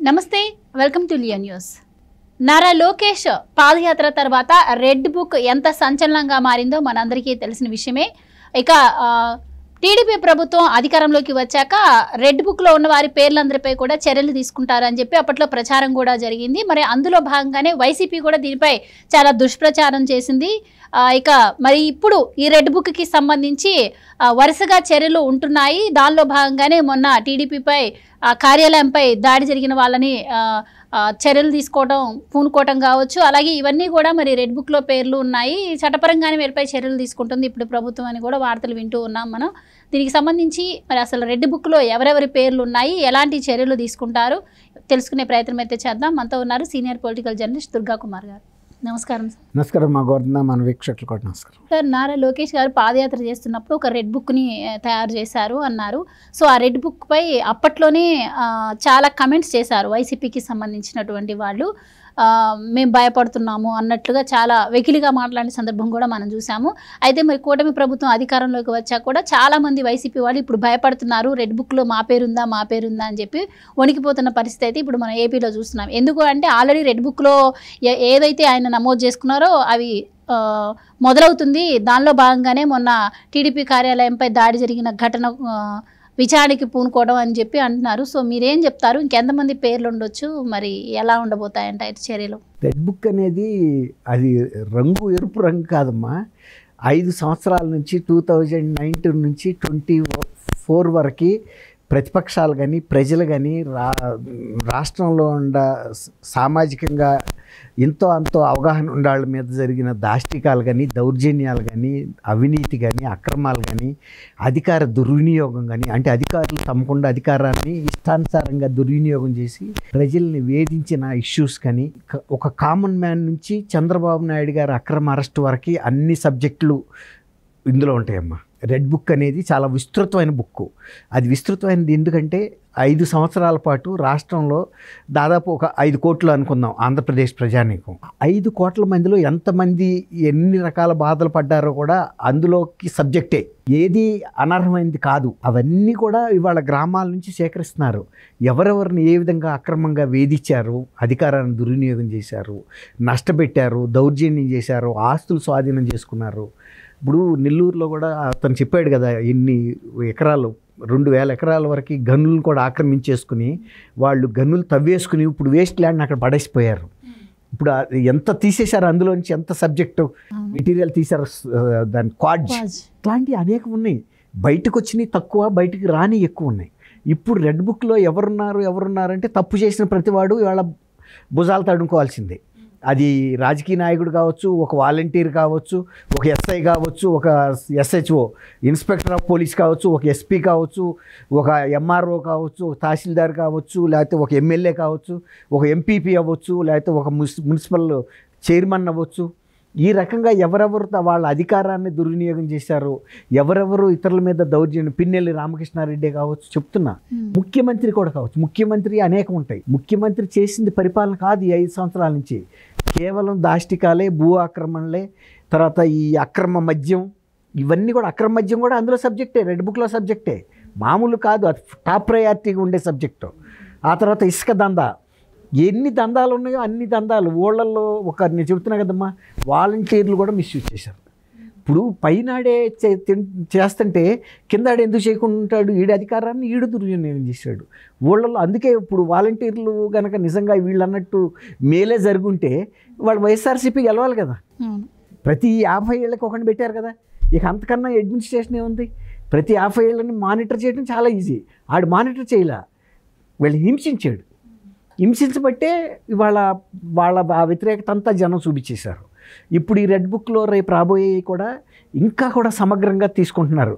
నమస్తే welcome to Leo news Nara Lokesh padayatra తర్వాత red book ఎంత సంచలనంగా మారిందో మనందరికీ తెలిసిన విషయమే ఇక ఆ, టీడీపీ ప్రభుత్వం అధికారంలోకి వచ్చాక రెడ్ బుక్లో ఉన్న వారి పేర్లందరిపై కూడా చర్యలు తీసుకుంటారని చెప్పి అప్పట్లో ప్రచారం కూడా జరిగింది మరి అందులో భాగంగానే వైసీపీ కూడా దీనిపై చాలా దుష్ప్రచారం చేసింది ఆ, ఇక మరి ఇప్పుడు ఈ రెడ్ బుక్కి సంబంధించి ఆ, వరుసగా చర్యలు ఉంటున్నాయి దానిలో భాగంగానే మొన్న టీడీపీపై ఆ కార్యాలయంపై దాడి జరిగిన వాళ్ళని ఆ, ఆ, చర్యలు తీసుకోవడం పూనుకోవటం కావచ్చు అలాగే ఇవన్నీ కూడా మరి రెడ్ బుక్లో పేర్లు ఉన్నాయి చట్టపరంగానే వీరిపై చర్యలు తీసుకుంటుంది ఇప్పుడు ప్రభుత్వం అని కూడా వార్తలు వింటూ ఉన్నాం మనం దీనికి సంబంధించి మరి అసలు రెడ్ బుక్లో ఎవరెవరి పేర్లు ఉన్నాయి ఎలాంటి చర్యలు తీసుకుంటారు తెలుసుకునే ప్రయత్నం అయితే చేద్దాం మనతో ఉన్నారు senior political journalist Durga Kumar garu నమస్కారం సార్ నమస్కారం మా గోవర్ధన మన వీక్షకులు కూడా నమస్కారం సార్ నారా లోకేష్ గారు పాదయాత్ర చేస్తున్నప్పుడు ఒక రెడ్ బుక్ని ఆ, తయారు చేశారు అన్నారు సో ఆ రెడ్ బుక్పై అప్పట్లోనే ఆ, చాలా కమెంట్స్ చేశారు వైసీపీకి సంబంధించినటువంటి వాళ్ళు ఆ, మేము భయపడుతున్నాము అన్నట్లుగా చాలా వెకిలిగా మాట్లాడిన సందర్భం కూడా మనం చూసాము అయితే మరి కూటమి ప్రభుత్వం అధికారంలోకి వచ్చాక కూడా చాలా మంది వైసీపీ వాళ్ళు ఇప్పుడు భయపడుతున్నారు రెడ్ బుక్లో మా పేరుందా మా పేరుందా అని చెప్పి వణికిపోతున్న పరిస్థితి అయితే ఇప్పుడు మనం ఏపీలో చూస్తున్నాం ఎందుకు అంటే ఆల్రెడీ రెడ్ బుక్లో ఏ- ఏదైతే ఆయన నమోదు చేసుకున్నారో అవి ఆ, మొదలవుతుంది దానిలో భాగంగానే మొన్న టీడీపీ కార్యాలయంపై దాడి జరిగిన ఘటన ఆ, విచారణకి పూనుకోవడం అని చెప్పి అంటున్నారు సో మీరేం చెప్తారు ఇంకెంతమంది పేర్లు ఉండొచ్చు మరి ఎలా ఉండబోతాయంట అయితే చర్యలు రెడ్ బుక్ అనేది అది రంగు ఎరుపు రంగు కాదమ్మా ఐదు సంవత్సరాల నుంచి టూ థౌజండ్ నైన్టీన్ నుంచి ట్వంటీ ఫోర్ వరకు ప్రతిపక్షాలు కానీ ప్రజలు కానీ రా రాష్ట్రంలో ఉండ సామాజికంగా ఎంతో అంతో అవగాహన ఉండే వాళ్ళ మీద జరిగిన దాష్టికాలు కానీ దౌర్జన్యాలు కానీ అవినీతి కానీ అక్రమాలు కానీ అధికార దుర్వినియోగం కానీ అంటే అధికారులు తమకుండా అధికారాన్ని ఇష్టానుసారంగా దుర్వినియోగం చేసి ప్రజల్ని వేధించిన ఇష్యూస్ కానీ క- ఒక కామన్ మ్యాన్ నుంచి చంద్రబాబు నాయుడు గారి అక్రమ అరెస్ట్ వరకు అన్ని సబ్జెక్టులు ఇందులో ఉంటాయమ్మా రెడ్ బుక్ అనేది చాలా విస్తృతమైన బుక్ అది విస్తృతమైనది ఎందుకంటే ఐదు సంవత్సరాల పాటు రాష్ట్రంలో దాదాపు ఒక ఐదు కోట్లు అనుకుందాం ఆంధ్రప్రదేశ్ ప్రజానీకం ఐదు కోట్ల మందిలో ఎంతమంది ఎన్ని రకాల బాధలు పడ్డారో కూడా అందులోకి సబ్జెక్టే ఏది అనర్హమైనది కాదు అవన్నీ కూడా ఇవాళ గ్రామాల నుంచి సేకరిస్తున్నారు ఎవరెవరిని ఏ విధంగా అక్రమంగా వేధించారు అధికారాన్ని దుర్వినియోగం చేశారు నష్టపెట్టారు దౌర్జన్యం చేశారు ఆస్తులు స్వాధీనం చేసుకున్నారు ఇప్పుడు నెల్లూరులో కూడా అతను చెప్పాడు కదా ఎన్ని ఎకరాలు రెండు వేల ఎకరాల వరకు గనులను కూడా ఆక్రమించేసుకుని వాళ్ళు గనులు తవ్వేసుకుని ఇప్పుడు వేస్ట్ ల్యాండ్ అక్కడ పడేసిపోయారు ఇప్పుడు అది ఎంత తీసేశారు అందులోంచి ఎంత సబ్జెక్టు మెటీరియల్ తీశారు ఆ, దాని క్వాడ్జ్ వాజ్. ఇట్లాంటివి అనేకం ఉన్నాయి బయటకు వచ్చినవి తక్కువ బయటికి రాని ఎక్కువ ఉన్నాయి ఇప్పుడు రెడ్ బుక్లో ఎవరున్నారు ఎవరున్నారంటే తప్పు చేసిన ప్రతివాడు ఇవాళ భుజాలు తడుముకోవాల్సిందే అది రాజకీయ నాయకుడు కావచ్చు ఒక వాలంటీర్ కావచ్చు ఒక ఎస్ఐ కావచ్చు ఒక ఎస్హెచ్ఓ ఇన్స్పెక్టర్ ఆఫ్ పోలీస్ కావచ్చు ఒక ఎస్పీ కావచ్చు ఒక ఎంఆర్ఓ కావచ్చు ఒక తహసీల్దార్ కావచ్చు లేకపోతే ఒక ఎమ్మెల్యే కావచ్చు ఒక ఎంపీపీ అవ్వచ్చు లేకపోతే ఒక మున్సి మున్సిపల్ చైర్మన్ అవ్వచ్చు ఈ రకంగా ఎవరెవరు త- వాళ్ళ అధికారాన్ని దుర్వినియోగం చేశారు ఎవరెవరు ఇతరుల మీద దౌర్జన్యం పిన్నెల్లి రామకృష్ణారెడ్డి కావచ్చు చెప్తున్నా Hmm. ముఖ్యమంత్రి కూడా కావచ్చు ముఖ్యమంత్రి అనేకం ఉంటాయి ముఖ్యమంత్రి చేసింది పరిపాలన కాదు ఈ ఐదు సంవత్సరాల నుంచి కేవలం దాష్టికాలే భూ ఆక్రమణలే తర్వాత ఈ అక్రమ మద్యం ఇవన్నీ కూడా అక్రమ మద్యం కూడా అందులో సబ్జెక్టే రెడ్ బుక్లో సబ్జెక్టే మామూలు కాదు అది టాప్ ప్రయారిటీగా ఉండే సబ్జెక్టు ఆ తర్వాత ఇసుక దందా ఎన్ని దందాలు ఉన్నాయో అన్ని దందాలు ఊళ్ళల్లో ఒక నేను చెబుతున్నా కదమ్మా వాలంటీర్లు కూడా మిస్యూజ్ చేశారు ఇప్పుడు పైనాడే చే- తిన్- చేస్తుంటే కిందాడు ఎందుకు చేయకుండా ఉంటాడు ఈడి అధికారాన్ని ఈడు దుర్వినియోగం చేశాడు ఊళ్ళల్లో అందుకే ఇప్పుడు వాలంటీర్లు కనుక నిజంగా వీళ్ళు అన్నట్టు మేలే జరుగుంటే వాళ్ళు వైఎస్ఆర్సీపీ గెలవాలి కదా అవును. ప్రతి యాభై ఏళ్ళకి ఒకటి పెట్టారు కదా ఇక అంతకన్నా అడ్మినిస్ట్రేషన్ ఏముంది ప్రతి యాభై ఏళ్ళని మానిటర్ చేయడం చాలా ఈజీ ఆడు మానిటర్ చేయలే వీళ్ళు హింసించాడు హింసించబట్టే ఇవాళ వాళ్ళ ఆ వ్యతిరేకత అంతా జనం చూపించేశారు ఇప్పుడు ఈ రెడ్ బుక్లో రేపు రాబోయే కూడా ఇంకా కూడా సమగ్రంగా తీసుకుంటున్నారు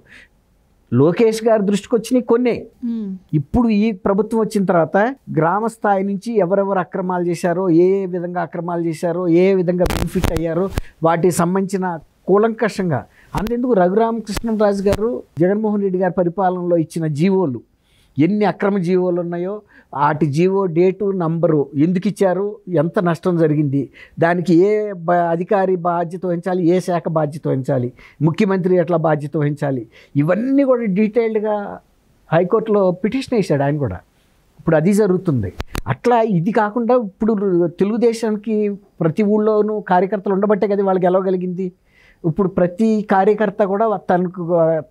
లోకేష్ గారి దృష్టికి వచ్చినాయి కొన్నే ఉమ్. ఇప్పుడు ఈ ప్రభుత్వం వచ్చిన తర్వాత గ్రామ స్థాయి నుంచి ఎవరెవరు అక్రమాలు చేశారో ఏ ఏ విధంగా అక్రమాలు చేశారో ఏ ఏ విధంగా బెనిఫిట్ అయ్యారో వాటికి సంబంధించిన కూలంకషంగా అంతెందుకు రఘురామకృష్ణరాజు గారు జగన్మోహన్ రెడ్డి గారి పరిపాలనలో ఇచ్చిన జీవోలు ఎన్ని అక్రమ జీవోలు ఉన్నాయో వాటి జీవో డేటు నంబరు ఎందుకు ఇచ్చారు ఎంత నష్టం జరిగింది దానికి ఏ బ- అధికారి బాధ్యత వహించాలి ఏ శాఖ బాధ్యత వహించాలి ముఖ్యమంత్రి ఎట్లా బాధ్యత వహించాలి ఇవన్నీ కూడా డీటెయిల్డ్గా హైకోర్టులో పిటిషన్ వేశాడు ఆయన కూడా ఇప్పుడు అది జరుగుతుంది అట్లా ఇది కాకుండా ఇప్పుడు తెలుగుదేశానికి ప్రతి ఊళ్ళోనూ కార్యకర్తలు ఉండబట్టే కదా వాళ్ళు గెలవగలిగింది ఇప్పుడు ప్రతి కార్యకర్త కూడా తనకు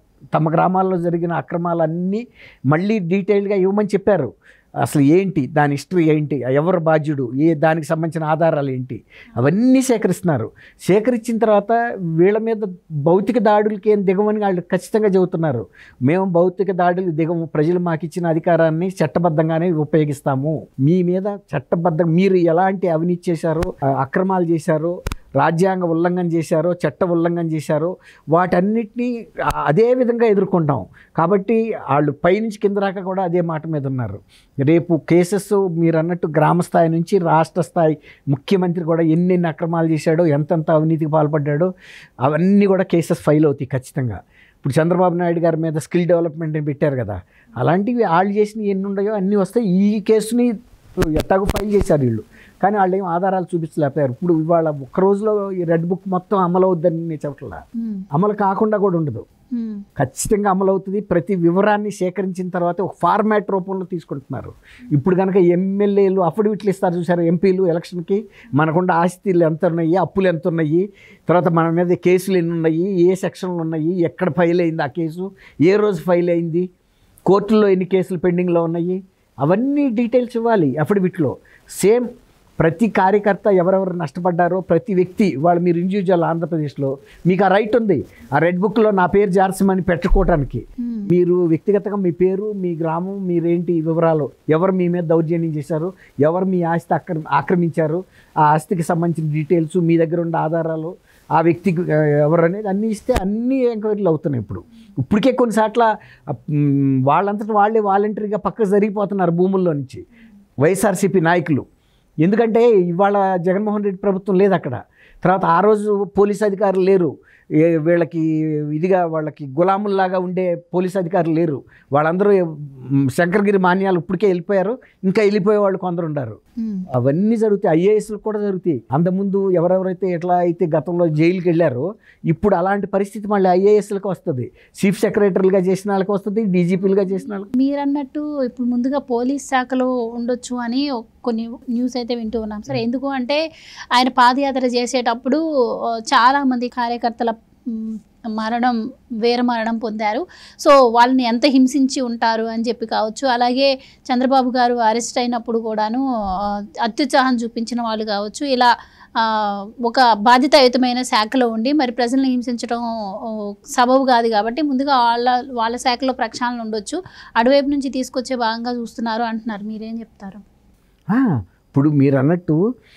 తమ గ్రామాల్లో జరిగిన అక్రమాలన్నీ మళ్ళీ డీటెయిల్గా ఇవ్వమని చెప్పారు అసలు ఏంటి దాని హిస్టరీ ఏంటి ఎవరు బాధ్యుడు ఏ దానికి సంబంధించిన ఆధారాలు ఏంటి అవన్నీ సేకరిస్తున్నారు సేకరించిన తర్వాత వీళ్ళ మీద భౌతిక దాడులకి ఏం దిగమని వాళ్ళు ఖచ్చితంగా చెబుతున్నారు మేము భౌతిక దాడులు దిగము ప్రజలు మాకు ఇచ్చిన అధికారాన్ని చట్టబద్ధంగానే ఉపయోగిస్తాము మీ మీద చట్టబద్ధంగా మీరు ఎలాంటి అవినీతి చేశారో ఆ, అక్రమాలు చేశారో రాజ్యాంగ ఉల్లంఘన చేశారో చట్ట ఉల్లంఘన చేశారో వాటన్నిటినీ ఆ- అదే విధంగా ఎదుర్కొంటాం కాబట్టి వాళ్ళు పైనుంచి కింద దాకా కూడా అదే మాట మీద ఉన్నారు రేపు కేసెస్ మీరు అన్నట్టు గ్రామ స్థాయి నుంచి రాష్ట్ర స్థాయి ముఖ్యమంత్రి కూడా ఎన్నెన్ని అక్రమాలు చేశాడో ఎంతెంత అవినీతికి పాల్పడ్డాడో అవన్నీ కూడా కేసెస్ ఫైల్ అవుతాయి ఖచ్చితంగా ఇప్పుడు చంద్రబాబు నాయుడు గారి మీద స్కిల్ డెవలప్మెంట్ అని పెట్టారు కదా అలాంటివి వాళ్ళు చేసినవి ఎన్ని ఉన్నాయో అన్నీ వస్తాయి ఈ కేసుని ఎట్టాగో ఫైల్ చేశారు వీళ్ళు కానీ వాళ్ళు ఏం ఆధారాలు చూపించలేకపోయారు ఇప్పుడు ఇవాళ ఒక్క రోజులో ఈ రెడ్ బుక్ మొత్తం అమలు అవుద్దని నేను చెప్పట్లా ఉమ్, అమలు కాకుండా కూడా ఉండదు ఉమ్, ఖచ్చితంగా అమలు అవుతుంది ప్రతి వివరాన్ని సేకరించిన తర్వాత ఒక ఫార్మాట్ రూపంలో తీసుకుంటున్నారు ఇప్పుడు కనుక ఎమ్మెల్యేలు అఫిడవిట్లు ఇస్తారు చూసారు ఎంపీలు ఎలక్షన్కి మనకుండా ఆస్తిలు ఎంత ఉన్నాయి అప్పులు ఎంత ఉన్నాయి తర్వాత మన మీద కేసులు ఎన్ని ఉన్నాయి ఏ సెక్షన్లు ఉన్నాయి ఎక్కడ ఫైల్ అయింది ఆ కేసు ఏ రోజు ఫైల్ అయింది కోర్టుల్లో ఎన్ని కేసులు పెండింగ్లో ఉన్నాయి అవన్నీ డీటెయిల్స్ ఇవ్వాలి అఫిడవిట్లో సేమ్ ప్రతి కార్యకర్త ఎవరెవరు నష్టపడ్డారో ప్రతి వ్యక్తి వాళ్ళు మీరు ఇండివిజువల్ ఆంధ్రప్రదేశ్లో మీకు ఆ రైట్ ఉంది ఆ రెడ్ బుక్లో నా పేరు జార్సమని పెట్టుకోవటానికి ఉమ్, మీరు వ్యక్తిగతంగా మీ పేరు మీ గ్రామం మీరేంటి వివరాలు ఎవరు మీ మీద దౌర్జన్యం చేశారు ఎవరు మీ ఆస్తి ఆక్ర ఆక్రమించారు ఆ ఆస్తికి సంబంధించిన డీటెయిల్స్ మీ దగ్గర ఉన్న ఆధారాలు ఆ వ్యక్తికి ఆ, ఎవరు అనేది అన్నీ ఇస్తే అన్ని ఎంక్వైరీలు అవుతున్నాయి ఇప్పుడు ఇప్పటికే కొన్నిసార్ల ఆ, మ్, వాళ్ళంతట వాళ్ళే వాలంటరీగా పక్కకు జరిగిపోతున్నారు భూముల్లో నుంచి వైఎస్ఆర్సీపీ నాయకులు ఎందుకంటే ఇవాళ జగన్మోహన్ రెడ్డి ప్రభుత్వం లేదు అక్కడ తర్వాత ఆ రోజు పోలీస్ అధికారులు లేరు ఏ వీళ్ళకి ఇదిగా వాళ్ళకి గులాముల్లాగా ఉండే పోలీస్ అధికారులు లేరు వాళ్ళందరూ మ్, శంకరగిరి మాన్యాలు ఇప్పటికే వెళ్ళిపోయారు ఇంకా వెళ్ళిపోయే వాళ్ళు కొందరు ఉన్నారు ఉమ్, అవన్నీ జరుగుతాయి ఐఏఎస్లు కూడా జరుగుతాయి అంతకుముందు ఎవరెవరైతే ఎట్లా అయితే గతంలో జైలుకి వెళ్ళారో ఇప్పుడు అలాంటి పరిస్థితి మళ్ళీ ఐఏఎస్లకు వస్తుంది చీఫ్ సెక్రటరీలుగా చేసిన వాళ్ళకి వస్తుంది డీజీపీలుగా చేసిన వాళ్ళకి మీరు అన్నట్టు ఇప్పుడు ముందుగా పోలీస్ శాఖలో ఉండొచ్చు అని కొన్ని న్యూస్ అయితే వింటూ ఉన్నాం సార్ ఎందుకు అంటే ఆయన పాదయాత్ర చేసేటప్పుడు ఆ, చాలా మంది కార్యకర్తల మ్, మరణం వీర మరణం పొందారు సో వాళ్ళని ఎంత హింసించి ఉంటారు అని చెప్పి కావచ్చు అలాగే చంద్రబాబు గారు అరెస్ట్ అయినప్పుడు కూడాను ఆ, అత్యుత్సాహం చూపించిన వాళ్ళు కావచ్చు ఇలా ఆ, ఒక బాధ్యతాయుతమైన శాఖలో ఉండి మరి ప్రజల్ని హింసించడం ఓ, సబబు కాదు కాబట్టి ముందుగా వాళ్ళ వాళ్ళ శాఖలో ప్రక్షాళన ఉండొచ్చు అటువైపు నుంచి తీసుకొచ్చే భాగంగా చూస్తున్నారు అంటున్నారు మీరేం చెప్తారు ఆ, ఇప్పుడు మీరు అన్నట్టు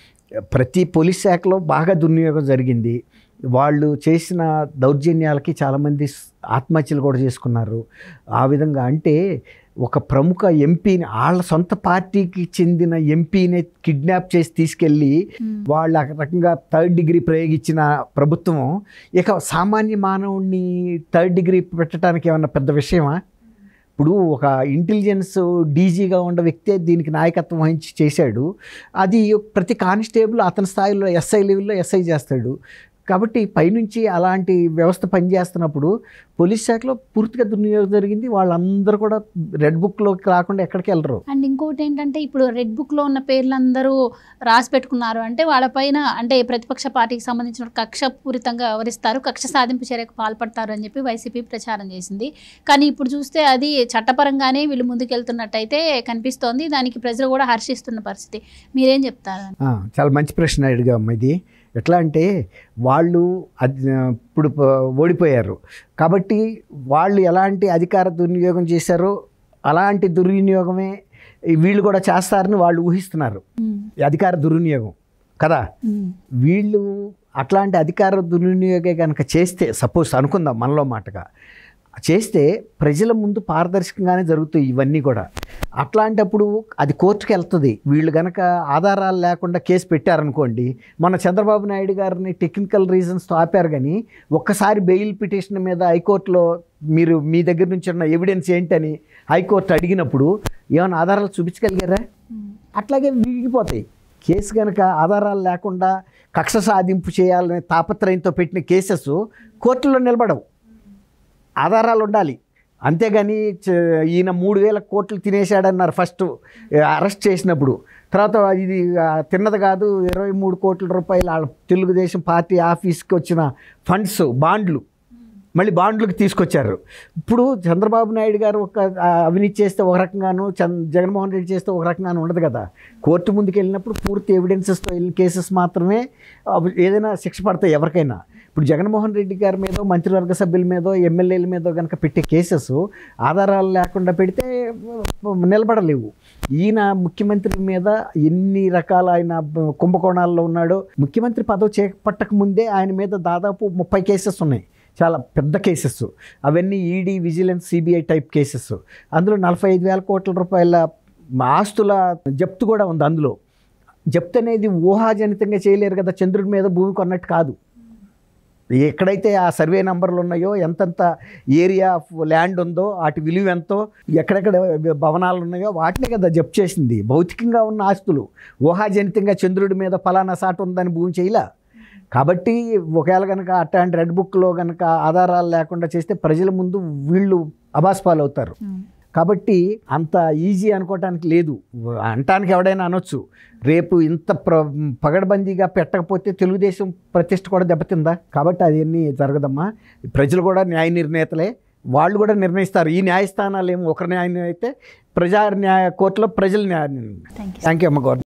ప్రతి పోలీస్ శాఖలో బాగా దుర్వినియోగం జరిగింది వాళ్ళు చేసిన దౌర్జన్యాలకి చాలామంది స్- ఆత్మహత్యలు కూడా చేసుకున్నారు ఆ విధంగా అంటే ఒక ప్రముఖ ఎంపీని వాళ్ళ సొంత పార్టీకి చెందిన ఎంపీని కిడ్నాప్ చేసి తీసుకెళ్ళి వాళ్ళ ఆ రకంగా థర్డ్ డిగ్రీ ప్రయోగించిన ప్రభుత్వం ఇక సామాన్య మానవుడిని థర్డ్ డిగ్రీ పెట్టడానికి ఏమన్నా పెద్ద విషయమా ఇప్పుడు ఒక ఇంటెలిజెన్స్ డీజీగా ఉన్న వ్యక్తే దీనికి నాయకత్వం వహించి చేశాడు అది ప్రతి కానిస్టేబుల్ అతని స్థాయిలో ఎస్ఐ లెవెల్లో ఎస్ఐ చేస్తాడు కాబట్టి పైనుంచి అలాంటి వ్యవస్థ పనిచేస్తున్నప్పుడు పోలీస్ శాఖలో పూర్తిగా దుర్వినియోగం జరిగింది వాళ్ళందరూ కూడా రెడ్ బుక్లోకి రాకుండా ఎక్కడికి వెళ్ళరు అండ్ ఇంకోటి ఏంటంటే ఇప్పుడు రెడ్ బుక్లో ఉన్న పేర్లందరూ రాసి పెట్టుకున్నారు అంటే వాళ్ళపైన అంటే ప్రతిపక్ష పార్టీకి సంబంధించిన కక్షపూరితంగా వ్యవహరిస్తారు కక్ష సాధింపు చర్యకు పాల్పడతారు అని చెప్పి వైసీపీ ప్రచారం చేసింది కానీ ఇప్పుడు చూస్తే అది చట్టపరంగానే వీళ్ళు ముందుకెళ్తున్నట్టయితే కనిపిస్తోంది దానికి ప్రజలు కూడా హర్షిస్తున్న పరిస్థితి మీరేం చెప్తారు ఆ, చాలా మంచి ప్రశ్న అడిగా అమ్మ ఇది ఎట్లా అంటే వాళ్ళు అది ఆ, ఇప్పుడు ప- ఓడిపోయారు కాబట్టి వాళ్ళు ఎలాంటి అధికార దుర్వినియోగం చేశారో అలాంటి దుర్వినియోగమే ఈ వీళ్ళు కూడా చేస్తారని వాళ్ళు ఊహిస్తున్నారు ఉమ్, ఈ అధికార దుర్వినియోగం కదా ఉమ్, వీళ్ళు అట్లాంటి అధికార దుర్వినియోగే కనుక చేస్తే సపోజ్ అనుకుందాం మనలో మాటగా చేస్తే ప్రజల ముందు పారదర్శకంగానే జరుగుతాయి ఇవన్నీ కూడా అట్లాంటప్పుడు అది కోర్టుకి వెళ్తుంది వీళ్ళు గనక ఆధారాలు లేకుండా కేసు పెట్టారనుకోండి మన చంద్రబాబు నాయుడు గారిని టెక్నికల్ రీజన్స్తో ఆపారు కానీ ఒక్కసారి బెయిల్ పిటిషన్ మీద హైకోర్టులో మీరు మీ దగ్గర నుంచి ఉన్న ఎవిడెన్స్ ఏంటని హైకోర్టు అడిగినప్పుడు ఏమైనా ఆధారాలు చూపించగలిగారా ఉమ్. అట్లాగే విరిగిపోతాయి కేసు కనుక ఆధారాలు లేకుండా కక్ష సాధింపు చేయాలనే తాపత్రయంతో పెట్టిన కేసెస్ కోర్టులో నిలబడవు ఆధారాలు ఉండాలి అంతేగాని చ- ఈయన మూడు వేల కోట్లు తినేశాడన్నారు ఫస్ట్ అరెస్ట్ చేసినప్పుడు తర్వాత ఇది ఆ, తిన్నది కాదు ఇరవై మూడు కోట్ల రూపాయలు వాళ్ళ తెలుగుదేశం పార్టీ ఆఫీస్కి వచ్చిన ఫండ్స్ బాండ్లు మళ్ళీ బాండ్లకు తీసుకొచ్చారు ఇప్పుడు చంద్రబాబు నాయుడు గారు ఒక ఆ, అవినీతి చేస్తే ఒక రకంగాను చంద్ జగన్మోహన్ రెడ్డి చేస్తే ఒక రకంగాను ఉండదు కదా కోర్టు ముందుకు వెళ్ళినప్పుడు పూర్తి ఎవిడెన్సెస్తో వెళ్ళిన కేసెస్ మాత్రమే అవి ఏదైనా శిక్ష పడతాయి ఎవరికైనా ఇప్పుడు జగన్మోహన్ రెడ్డి గారి మీద మంత్రివర్గ సభ్యుల మీద ఎమ్మెల్యేల మీద కనుక పెట్టే కేసెస్ ఆధారాలు లేకుండా పెడితే నిలబడలేవు ఈయన ముఖ్యమంత్రి మీద ఎన్ని రకాల ఆయన కుంభకోణాల్లో ఉన్నాడో ముఖ్యమంత్రి పదవి చేపట్టక ముందే ఆయన మీద దాదాపు ముప్పై కేసెస్ ఉన్నాయి చాలా పెద్ద కేసెస్ అవన్నీ ED vigilance CBI type cases అందులో నలభై ఐదు వేల కోట్ల రూపాయల ఆస్తుల జప్తు కూడా ఉంది అందులో జప్తు అనేది ఊహాజనితంగా చేయలేరు కదా చంద్రుడి మీద భూమి కొన్నట్టు కాదు ఎక్కడైతే ఆ సర్వే నంబర్లు ఉన్నాయో ఎంతెంత ఏరియా ఆఫ్ ల్యాండ్ ఉందో వాటి విలువ ఎంతో ఎక్కడెక్కడ భవనాలు ఉన్నాయో వాటిని కదా జప్తు చేసింది భౌతికంగా ఉన్న ఆస్తులు ఊహాజనితంగా చంద్రుడి మీద ఫలానా సాటు ఉందని భూమి చేయలే కాబట్టి ఒకవేళ కనుక అట్లాంటి రెడ్ బుక్లో కనుక ఆధారాలు లేకుండా చేస్తే ప్రజల ముందు వీళ్ళు అబాస్పాలు అవుతారు కాబట్టి అంత ఈజీ అనుకోవటానికి లేదు అంటానికి ఎవడైనా అనొచ్చు రేపు ఇంత ప్ర పగడబందీగా పెట్టకపోతే తెలుగుదేశం ప్రతిష్ట కూడా దెబ్బతిందా కాబట్టి అదేమీ జరగదమ్మా ప్రజలు కూడా న్యాయ నిర్ణేతలే వాళ్ళు కూడా నిర్ణయిస్తారు ఈ న్యాయస్థానాలు ఏమో ఒకరి న్యాయం అయితే ప్రజా న్యాయ కోర్టులో ప్రజలు న్యాయ థ్యాంక్ యూ థ్యాంక్ యూ అమ్మ గవర్నమెంట్